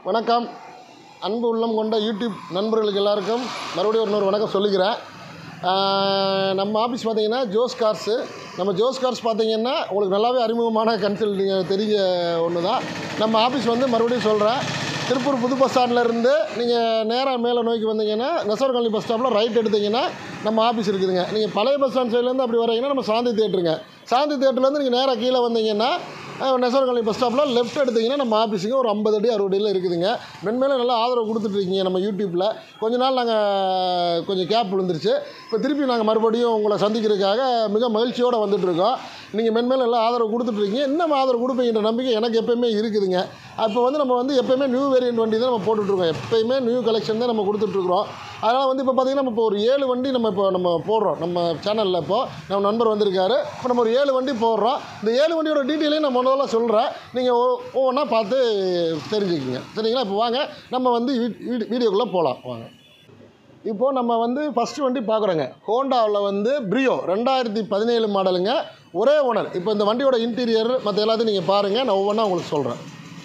வணக்கம் அன்பு உள்ளம் கொண்ட யூடியூப் நண்பர்களுக்கு எல்லாருக்கும் மறுபடியும் இன்னொரு வணக்கம் சொல்லிக்கிறேன் ஆஹ் நம்ம ஆஃபீஸ் பார்த்தீங்கன்னா ஜோஸ் கார்ஸு நம்ம ஜோஸ் கார்ஸ் பார்த்தீங்கன்னா உங்களுக்கு நல்லாவே அறிமுகமான கன்சல்ட் நீங்கள் தெரிஞ்ச ஒன்று தான் நம்ம ஆஃபீஸ் வந்து மறுபடியும் சொல்கிறேன் திருப்பூர் புது பஸ் ஸ்டாண்ட்லேருந்து நீங்கள் நேராக மேலே நோக்கி வந்தீங்கன்னா நெசவர் காலனி பஸ் ஸ்டாப்பில் ரைட் எடுத்தீங்கன்னா நம்ம ஆஃபீஸ் இருக்குதுங்க நீங்கள் பழைய பஸ் ஸ்டாண்ட் சைட்லேருந்து அப்படி வரீங்கன்னா நம்ம சாந்தி தேட்டருங்க சாந்தி தேட்டர்லேருந்து நீங்கள் நேராக கீழே வந்தீங்கன்னா அஹ், நெசவர் காலனி பஸ் ஸ்டாப்பில் லெஃப்ட் எடுத்தீங்கன்னா நம்ம ஆஃபீஸுக்கு ஒரு ஐம்பது அடி அறுபது அடியில் இருக்குதுங்க மென்மேலும் நல்லா ஆதரவு கொடுத்துட்ருக்கீங்க நம்ம யூடியூப்பில் கொஞ்ச நாள் நாங்கள் கொஞ்சம் கேப் விழுந்துருச்சு இப்போ திருப்பி நாங்கள் மறுபடியும் உங்களை சந்திக்கிறதுக்காக மிக மகிழ்ச்சியோடு வந்துட்டுருக்கோம் நீங்கள் மென்மேலும் எல்லாம் ஆதரவு கொடுத்துட்ருக்கீங்க இன்னும் ஆதரவு கொடுப்பீங்கன்ற நம்பிக்கை எனக்கு எப்போயுமே இருக்குதுங்க அப்போ வந்து நம்ம வந்து எப்போயுமே நியூ வேரியன்ட் வண்டி தான் நம்ம போட்டுட்ருக்கோம் எப்போயுமே நியூ கலெக்ஷன் தான் நம்ம கொடுத்துட்ருக்குறோம் அதனால் வந்து இப்போ பார்த்தீங்கன்னா நம்ம இப்போ ஒரு ஏழு வண்டி நம்ம இப்போ நம்ம போடுறோம் நம்ம சேனலில் இப்போ நம்ம நண்பர் வந்திருக்காரு இப்போ நம்ம ஒரு ஏழு வண்டி போடுறோம் இந்த ஏழு வண்டியோட டீட்டெயிலையும் நான் முதல்ல சொல்கிறேன் நீங்கள் ஒவ்வொன்றா பார்த்து தெரிஞ்சுக்கிங்க சரிங்களா இப்போ வாங்க நம்ம வந்து வீடியோக்குள்ளே போகலாம் வாங்க இப்போது நம்ம வந்து ஃபஸ்ட்டு வண்டி பார்க்குறோங்க ஹோண்டாவில் வந்து ப்ரியோ ரெண்டாயிரத்தி பதினேழு மாடலுங்க ஒரே ஓனர் இப்போ இந்த வண்டியோட இன்டீரியர் மற்ற எல்லாத்தையும் நீங்கள் பாருங்கள் நான் ஒவ்வொன்றா உங்களுக்கு சொல்கிறேன்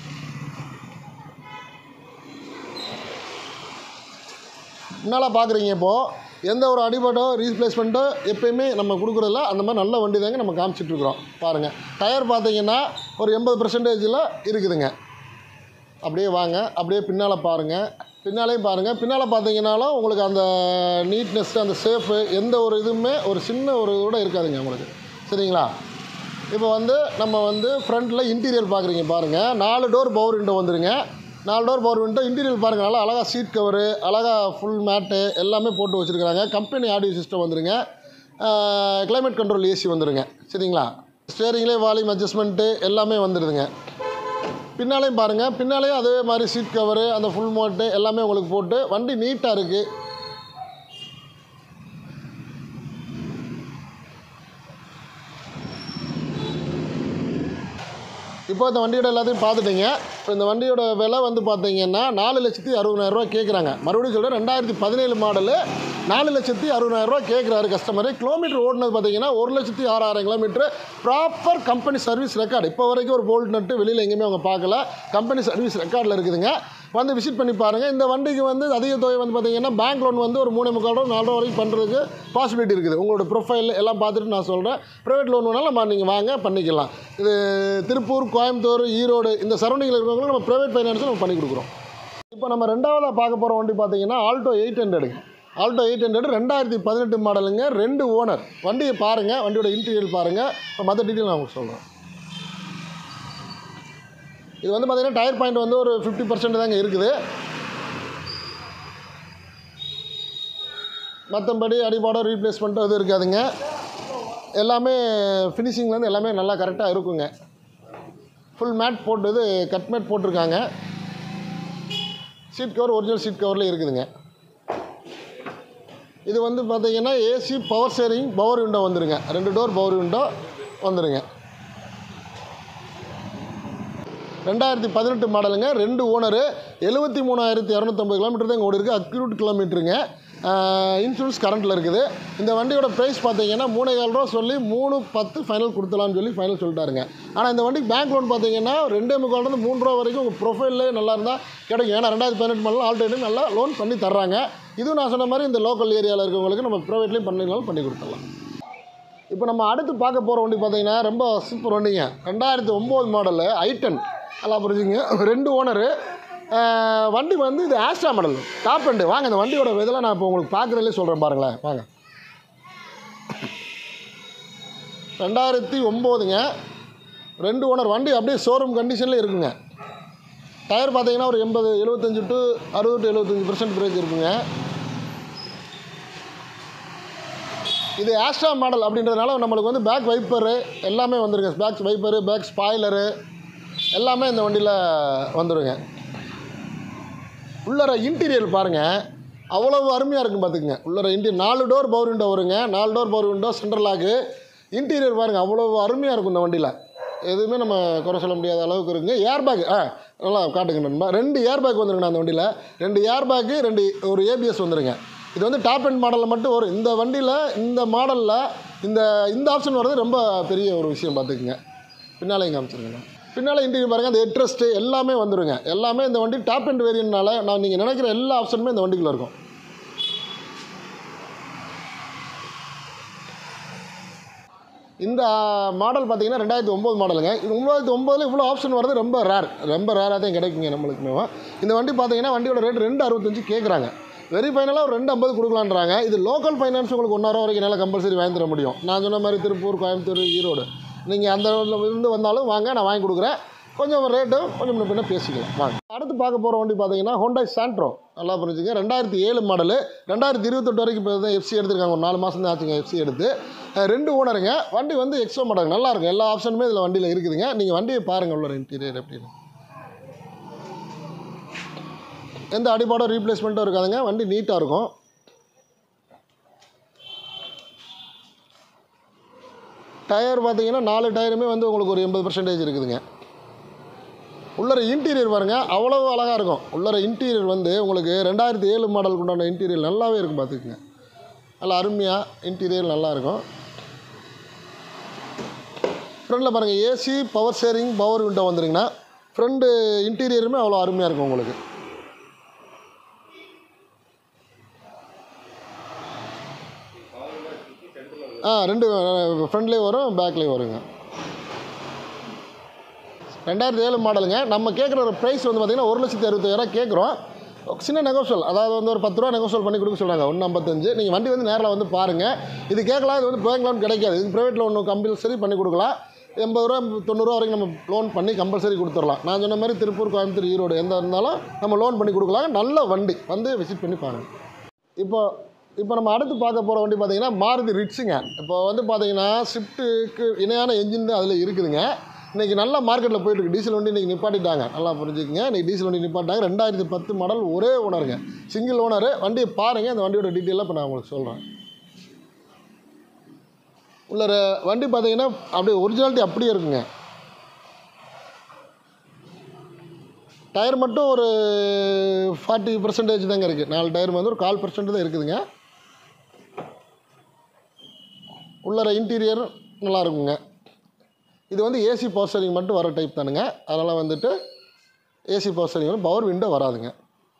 முன்னால் பார்க்குறீங்க இப்போது எந்த ஒரு அடிபட்டோ ரீப்ளேஸ்மெண்ட்டோ எப்பயுமே நம்ம கொடுக்குறதில்ல அந்த மாதிரி நல்ல வண்டி தாங்க நம்ம காமிச்சிட்ருக்குறோம் பாருங்கள் டயர் பார்த்தீங்கன்னா ஒரு எண்பது பர்சன்டேஜில் இருக்குதுங்க அப்படியே வாங்க அப்படியே பின்னால் பாருங்கள் பின்னாலேயும் பாருங்கள் பின்னால் பார்த்தீங்கன்னாலும் உங்களுக்கு அந்த நீட்னஸ் அந்த சேஃபு எந்த ஒரு இதுவுமே ஒரு சின்ன ஒரு கூட இருக்காதுங்க உங்களுக்கு சரிங்களா இப்போ வந்து நம்ம வந்து ஃப்ரண்ட்டில் இன்டீரியர் பார்க்குறீங்க பாருங்கள் நாலு டோர் பவர் விண்டோ வந்துருங்க நாலு டோர் பவர் விண்டோ இன்டீரியர் பாருங்கள் நல்லா அழகாக சீட் கவரு அழகாக ஃபுல் மேட்டு எல்லாமே போட்டு வச்சுருக்காங்க கம்பெனி ஆடியோ சிஸ்டம் வந்துருங்க கிளைமேட் கண்ட்ரோல் ஏசி வந்துருங்க சரிங்களா ஸ்டேரிங்லேயே வால்யூம் அட்ஜஸ்ட்மெண்ட்டு எல்லாமே வந்துடுதுங்க பின்னாலையும் பாருங்கள் பின்னாலேயும் அதே மாதிரி சீட் கவரு அந்த ஃபுல் மோட்டு எல்லாமே உங்களுக்கு போட்டு வண்டி நீட்டாக இருக்குது இப்போ இந்த வண்டியோட எல்லாத்தையும் பார்த்துட்டீங்க இப்போ இந்த வண்டியோட விலை வந்து பார்த்தீங்கன்னா நாலு லட்சத்தி அறுபதாயிரரூவா கேட்குறாங்க மறுபடியும் சொல்கிறேன் ரெண்டாயிரத்தி பதினேழு மாடலு நாலு லட்சத்தி அறுபதாயிரரூவா கேட்குறாரு கஸ்டமர் கிலோமீட்டர் ஓடினது பார்த்தீங்கன்னா ஒரு லட்சத்தி ஆறாயிரம் kilometre proper company service record இப்போ வரைக்கும் ஒரு போல்ட் நட்டு வெளியில் எங்கேயுமே அவங்க பார்க்கல கம்பெனி சர்வீஸ் ரெக்கார்டில் இருக்குதுங்க வந்து விசிட் பண்ணி பாருங்கள் இந்த வண்டிக்கு வந்து அதிக தொகை வந்து பார்த்தீங்கன்னா பேங்க் லோன் வந்து ஒரு மூணு முக்கால் ரூபா நாலு ரூபா வரைக்கும் பண்ணுறதுக்கு பாசிபிலிட்டி இருக்குது உங்களோட ப்ரொஃபைல் எல்லாம் பார்த்துட்டு நான் சொல்கிறேன் ப்ரைவேட் லோன் வேணாலும் நம்ம நீங்கள் வாங்க பண்ணிக்கலாம் இது திருப்பூர் கோயம்புத்தூர் ஈரோடு இந்த சரௌண்டிங்கில் இருக்கிறவங்களுக்கு நம்ம ப்ரைவேட் ஃபைனான்ஸும் நம்ம பண்ணி கொடுக்குறோம் இப்போ நம்ம ரெண்டாவதாக பார்க்க போகிற வண்டி பார்த்தீங்கன்னா ஆல்டோ எயிட் ஹண்ட்ரடுங்க ஆல்டோ எயிட் ஹண்ட்ரட் ரெண்டாயிரத்தி பதினெட்டு மாடலுங்க ரெண்டு ஓனர் வண்டியை பாருங்கள் வண்டியோட இன்டீரியர் பாருங்கள் இப்போ மற்ற டீட்டெயில் நான் உங்களுக்கு சொல்கிறேன் இது வந்து பார்த்தீங்கன்னா டயர் பாயிண்ட் வந்து ஒரு ஃபிஃப்டி பர்சன்ட் தாங்க இருக்குது மற்றபடி அடிபாடோ ரீப்ளேஸ்மெண்ட்டோ எதுவும் இருக்காதுங்க எல்லாமே ஃபினிஷிங்லேருந்து எல்லாமே நல்லா கரெக்டாக இருக்குங்க ஃபுல் மேட் போட்டது கட் மேட் போட்டிருக்காங்க சீட் கவர் ஒரிஜினல் சீட் கவரில் இருக்குதுங்க இது வந்து பார்த்தீங்கன்னா AC power steering power window வந்துருங்க ரெண்டு டோர் பவர் விண்டோ வந்துருங்க ரெண்டாயிரத்தி பதினெட்டு மாடலுங்க ரெண்டு ஓனரு எழுபத்தி மூணாயிரத்தி இரநூத்தம்பது கிலோமீட்டர் தான் ஓடி இருக்குது அக்யூட் கிலோமீட்டருங்க இன்சூரன்ஸ் கரண்ட்டில் இருக்குது இந்த வண்டியோட ப்ரைஸ் பார்த்தீங்கன்னா மூணே கால் ரூபா சொல்லி மூணு பத்து ஃபைனல் கொடுத்தலாம்னு சொல்லி ஃபைனல் சொல்லிட்டாருங்க ஆனால் இந்த வண்டிக்கு பேங்க் லோன் பார்த்தீங்கன்னா ரெண்டே முக்கால்லேருந்து மூணு ரூபா வரைக்கும் உங்கள் ப்ரொஃபைல்லே நல்லா இருந்தால் கிடைக்கும் ஏன்னா ரெண்டாயிரத்தி பதினெட்டு மாடல் ஆல்ரெடி நல்லா லோன் பண்ணி தர்றாங்க இதுவும் நான் சொன்ன மாதிரி இந்த லோக்கல் ஏரியாவில் இருக்கவங்களுக்கு நம்ம ப்ரைவேட்லேயும் பண்ணினாலும் பண்ணி கொடுத்துடலாம் இப்போ நம்ம அடுத்து பார்க்க போகிற வண்டி பார்த்தீங்கன்னா ரொம்ப சூப்பர் வண்டிங்க ரெண்டாயிரத்தி ஒம்பது மாடலு ஐட்டன் நல்லா புரிஞ்சுங்க ரெண்டு ஓனரு வண்டி வந்து இது ஆஸ்ட்ரா மாடல் டாப் எண்டு வாங்க இந்த வண்டியோட இதெல்லாம் நான் இப்போ உங்களுக்கு பார்க்குறதுலே சொல்கிறேன் பாருங்களேன் வாங்க ரெண்டாயிரத்தி ஒம்போதுங்க ரெண்டு ஓனர் வண்டி அப்படியே ஷோரூம் கண்டிஷனில் இருக்குங்க டயர் பார்த்தீங்கன்னா ஒரு எண்பது எழுபத்தஞ்சு டு அறுபது டு எழுபத்தஞ்சு பர்சன்ட் பிரேக் இருக்குங்க இது ஆஸ்ட்ரா மாடல் அப்படின்றதுனால நம்மளுக்கு வந்து பேக் வைப்பரு எல்லாமே வந்துருங்க பேக் வைப்பரு பேக் ஸ்பாய்லரு எல்லாமே இந்த வண்டியில் வந்துடுங்க உள்ளர இன்டீரியர் பாருங்கள் அவ்வளவு அருமையாக இருக்கும் பார்த்துக்குங்க உள்ளர இன்டீரியர் நாலு டோர் பவர் விண்டோ வருங்க நாலு door power window central lock interior பாருங்கள் அவ்வளோ அருமையாக இருக்கும் இந்த வண்டியில் எதுவுமே நம்ம குறை சொல்ல முடியாத அளவுக்கு இருக்குங்க ஏர் பேக் ஆ நல்லா காட்டுங்க நண்பா ரெண்டு ஏர் பேக் வந்துருங்கண்ணா அந்த வண்டியில் ரெண்டு ஏர் பேக்கு ரெண்டு ஒரு ஏபிஎஸ் வந்துருங்க இது வந்து டாப் அண்ட் மாடலில் மட்டும் வரும் இந்த வண்டியில் இந்த மாடலில் இந்த இந்த ஆப்ஷன் வர்றது ரொம்ப பெரிய ஒரு விஷயம் பார்த்துக்குங்க பின்னாலே இங்கே காமிச்சிருங்கண்ணா பின்னால் இன்டீரியர் பாருங்கள் அந்த ஹெட்ரெஸ்ட்டு எல்லாமே வந்துருங்க எல்லாமே இந்த வண்டி டாப் அண்ட் வேரியன்ட்னால நான் நீங்கள் நினைக்கிற எல்லா ஆப்ஷனுமே இந்த வண்டிக்குள்ளே இருக்கும் இந்த மாடல் பார்த்தீங்கன்னா ரெண்டாயிரத்தி ஒம்பது மாடலுங்க இது ஒம்பதாயிரத்தி ஒம்பதில் இவ்வளோ ஆப்ஷன் வரது ரொம்ப ரேர் ரொம்ப ரேராக தான் கிடைக்குங்க நம்மளுக்குமே இந்த வண்டி பார்த்தீங்கன்னா வண்டியோட ரேட் ரெண்டு அறுபத்தஞ்சு கேட்குறாங்க வெரி ஃபைனலாக ஒரு ரெண்டு ஐம்பது கொடுக்கலான்றாங்க இது லோக்கல் ஃபைனான்ஸ் உங்களுக்கு ஒன்றரை வரைக்கும் என்னால் கம்பல்சரி வாங்கி தர முடியும் நான் சொன்ன மாதிரி திருப்பூர் கோயம்புத்தூர் ஈரோடு நீங்கள் அந்த இருந்து வந்தாலும் வாங்க நான் வாங்கி கொடுக்குறேன் கொஞ்சம் ரேட்டும் கொஞ்சம் முன்ன பின்ன பேசிக்கலாம் வாங்க அடுத்து பார்க்க போகிற வண்டி பார்த்தீங்கன்னா ஹோண்டாய் சாண்ட்ரோ நல்லா புரிஞ்சுங்க ரெண்டாயிரத்தி ஏழு மாடலு ரெண்டாயிரத்தி இருபத்தெட்டு வரைக்கும் இப்போ தான் எஃப்சி எடுத்திருக்காங்க ஒரு நாலு மாதம் தான் ஆச்சுங்க எஃப்சி எடுத்து அஹ் ரெண்டு ஓனருங்க வண்டி வந்து எக்ஸோ மாடல் நல்லா இருக்கும் எல்லா ஆப்ஷனுமே இதில் வண்டியில் இருக்குதுங்க நீங்கள் வண்டியை பாருங்கள் உள்ள இன்டீரியர் எப்படின்னு எந்த அடிபாடும் ரீப்ளேஸ்மெண்ட்டும் இருக்காதுங்க வண்டி நீட்டாக இருக்கும் டயர் பார்த்தீங்கன்னா நாலு டயருமே வந்து உங்களுக்கு ஒரு எண்பது பர்சன்டேஜ் இருக்குதுங்க உள்ளர இன்டீரியர் பாருங்க அவ்வளவு அழகாக இருக்கும் உள்ளர இன்டீரியர் வந்து உங்களுக்கு ரெண்டாயிரத்தி ஏழு மாடலுக்கு உண்டான இன்டீரியர் நல்லாவே இருக்கும் பார்த்துக்குங்க நல்லா அருமையாக இன்டீரியர் நல்லா இருக்கும் ஃப்ரண்டில் பாருங்கள் AC power steering power window வந்துருங்கண்ணா ஃப்ரண்ட் இன்டீரியருமே அவ்வளோ அருமையாக இருக்கும் உங்களுக்கு ஆ ரெண்டு ஃப்ரண்ட்லேயும் வரும் பேக்லேயும் வருங்க ரெண்டாயிரத்தி ஏழு மாடலுங்க நம்ம கேட்குற ஒரு ப்ரைஸ் வந்து பார்த்திங்கன்னா ஒரு லட்சத்தி அறுபத்தாயிரம் கேட்குறோம் சின்ன நெகோஷியல் அதாவது வந்து ஒரு பத்து ரூபா நெகோஷியல் பண்ணி கொடுக்க சொல்கிறாங்க ஒன்று ஐம்பத்தஞ்சு நீங்கள் வண்டி வந்து நேரில் வந்து பாருங்கள் இது கேட்கலாம் இது வந்து பேங்க் லோன் கிடைக்காது இது ப்ரைவேட் லோன் கம்பல்சரி பண்ணி கொடுக்கலாம் எண்பது ரூபா தொண்ணூறுரூவா வரைக்கும் நம்ம லோன் பண்ணி கம்பல்சரி கொடுத்துடலாம் நான் சொன்ன மாதிரி திருப்பூர் கோயம்புத்தூர் ஈரோடு எந்த இருந்தாலும் நம்ம லோன் பண்ணி கொடுக்கலாம் நல்ல வண்டி வந்து விசிட் பண்ணி பாருங்கள் இப்போ இப்போ நம்ம அடுத்து பார்க்க போகிற வண்டி பார்த்தீங்கன்னா மாருதி ரிட்ஸுங்க இப்போ வந்து பார்த்தீங்கன்னா ஷிஃப்ட்டுக்கு இணையான என்ஜின் அதில் இருக்குதுங்க இன்றைக்கி நல்ல மார்க்கெட்டில் போயிட்டுருக்கு டீசல் வண்டி இன்றைக்கி நிப்பாட்டிட்டாங்க நல்லா புரிஞ்சுக்கங்க இன்றைக்கி டீசல் வண்டி நிப்பாட்டாங்க ரெண்டாயிரத்தி பத்து மாடல் ஒரே ஓனருங்க சிங்கிள் ஓனர் வண்டியை பாருங்கள் அந்த வண்டியோட டீட்டெயிலாக இப்போ நான் உங்களுக்கு சொல்கிறேன் உள்ள ர- வண்டி பார்த்தீங்கன்னா அப்படியே ஒரிஜினாலிட்டி அப்படியே இருக்குங்க டயர் மட்டும் ஒரு ஃபார்ட்டி பர்சன்டேஜ் தாங்க இருக்குது நாலு டயர் வந்து ஒரு கால் பர்சன்ட் தான் இருக்குதுங்க உள்ளர இன்டீரியர் நல்லா இருக்குங்க இது வந்து ஏசி பவர் ஸ்டேரிங் மட்டும் வர டைப் தானுங்க அதனால் வந்துட்டு ஏசி பவர் ஸ்டேரிங் வந்து பவர் விண்டோ வராதுங்க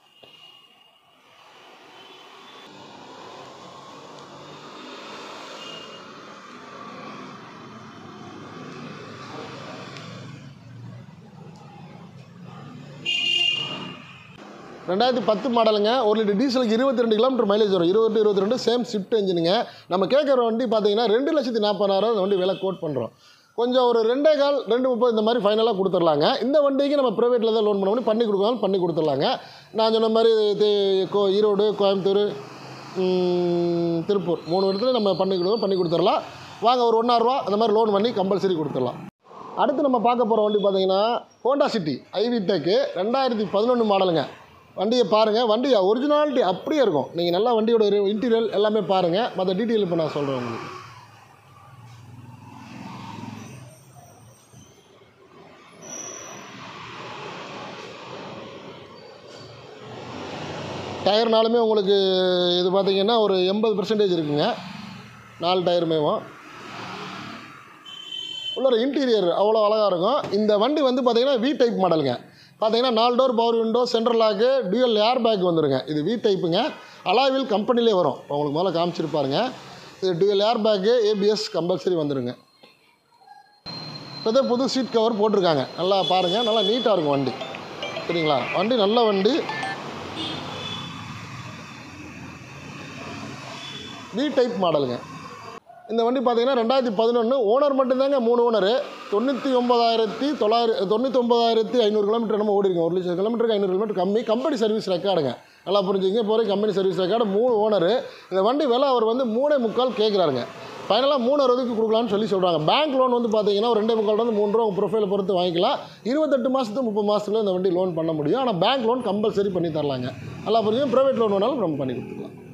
ரெண்டாயிரத்தி பத்து மாடலுங்க ஒரு லிட்டர் டீசலுக்கு இருபத்தி ரெண்டு கிலோமீட்டர் மைலேஜ் வரும் இருபத்தி இருபத்தி ரெண்டு சேம் ஷிஃப்ட் இன்ஜினுங்க நம்ம கேட்குற வண்டி பார்த்தீங்கன்னா ரெண்டு லட்சத்தி நாற்பதாயிரம் இந்த வண்டி விலை கோட் பண்ணுறோம் கொஞ்சம் ஒரு ரெண்டே கால் ரெண்டு முப்பது இந்த மாதிரி ஃபைனலாக கொடுத்துர்லாங்க இந்த வண்டிக்கு நம்ம ப்ரைவேட்டில் தான் லோன் பண்ண முடியும் பண்ணி கொடுக்கலாம் பண்ணி கொடுத்துர்லாங்க நான் சொன்ன மாதிரி தே- கோ ஈரோடு கோயம்புத்தூர் ம், திருப்பூர் மூணு இடத்துல நம்ம பண்ணி கொடுக்கணும் பண்ணி கொடுத்துடலாம் வாங்க ஒரு ஒன்றாயிரரூவா அந்த மாதிரி லோன் பண்ணி கம்பல்சரி கொடுத்துடலாம் அடுத்து நம்ம பார்க்க போகிற வண்டி பார்த்தீங்கன்னா ஹோண்டா சிட்டி ஐவி டெக்கு ரெண்டாயிரத்தி பதினொன்று மாடலுங்க வண்டியை பாருங்கள் வண்டி ஒரிஜினாலிட்டி அப்படியே இருக்கும் நீங்கள் நல்லா வண்டியோட இன்டீரியல் எல்லாமே பாருங்கள் மற்ற டீட்டெயில் இப்போ நான் சொல்கிறேன் உங்களுக்கு டயர்னாலுமே உங்களுக்கு இது பார்த்தீங்கன்னா ஒரு எண்பது பர்சன்டேஜ் இருக்குங்க நாலு டயருமேவும் உள்ள இன்டீரியர் அவ்வளோ அழகாக இருக்கும் இந்த வண்டி வந்து பார்த்தீங்கன்னா வி டைப் மாடலுங்க பார்த்தீங்கன்னா நாலு door power window central lock dual airbag வந்துருங்க இது வி டைப்புங்க அலாவில் கம்பெனிலே வரும் இப்போ உங்களுக்கு முதல்ல காமிச்சிருப்பாருங்க இது dual airbag ABS compulsory வந்துருங்க இப்போ தான் புது சீட் கவர் போட்டிருக்காங்க நல்லா பாருங்கள் நல்லா நீட்டாக இருக்கும் வண்டி சரிங்களா வண்டி நல்ல வண்டி வி டைப் மாடலுங்க இந்த வண்டி பார்த்தீங்கன்னா ரெண்டாயிரத்தி பதினொன்று ஓனர் மட்டும்தாங்க மூணு ஓனர் தொண்ணூற்றி ஒம்பதாயிரத்தி தொள்ளாயிரம் தொண்ணூற்றி ஒம்பதாயிரத்தி ஐநூறு கிலோமீட்டர் நம்ம ஓடிருங்க ஒரு லட்சம் கிலோமீட்டருக்கு ஐநூறு கிலோமீட்டர் கம்மி கம்பெனி சர்வீஸ் ரெக்கார்டுங்க நல்லா புரிஞ்சுங்க இப்போ வரைக்கும் கம்பெனி சர்வீஸ் ரெக்கார்டு மூணு ஓனர் இந்த வண்டி விலை அவர் வந்து மூணே முக்கால் கேட்குறாருங்க ஃபைனலாக மூணு அறுபதுக்கு கொடுக்கலான்னு சொல்லி சொல்கிறாங்க பேங்க் லோன் வந்து பார்த்தீங்கன்னா ஒரு ரெண்டே முக்கால் வந்து மூணு ரூபா உங்கள் ப்ரொஃபைலை பொறுத்து வாங்கிக்கலாம் இருபத்தெட்டு மாதத்துக்கு முப்பது மாதத்துல இந்த வண்டி லோன் பண்ண முடியும் ஆனால் பேங்க் லோன் கம்பல்சரி பண்ணி தரலாங்க நல்லா புரிஞ்சுங்க ப்ரைவேட் லோன் வேணாலும் நம்ம பண்ணி கொடுத்துக்கலாம்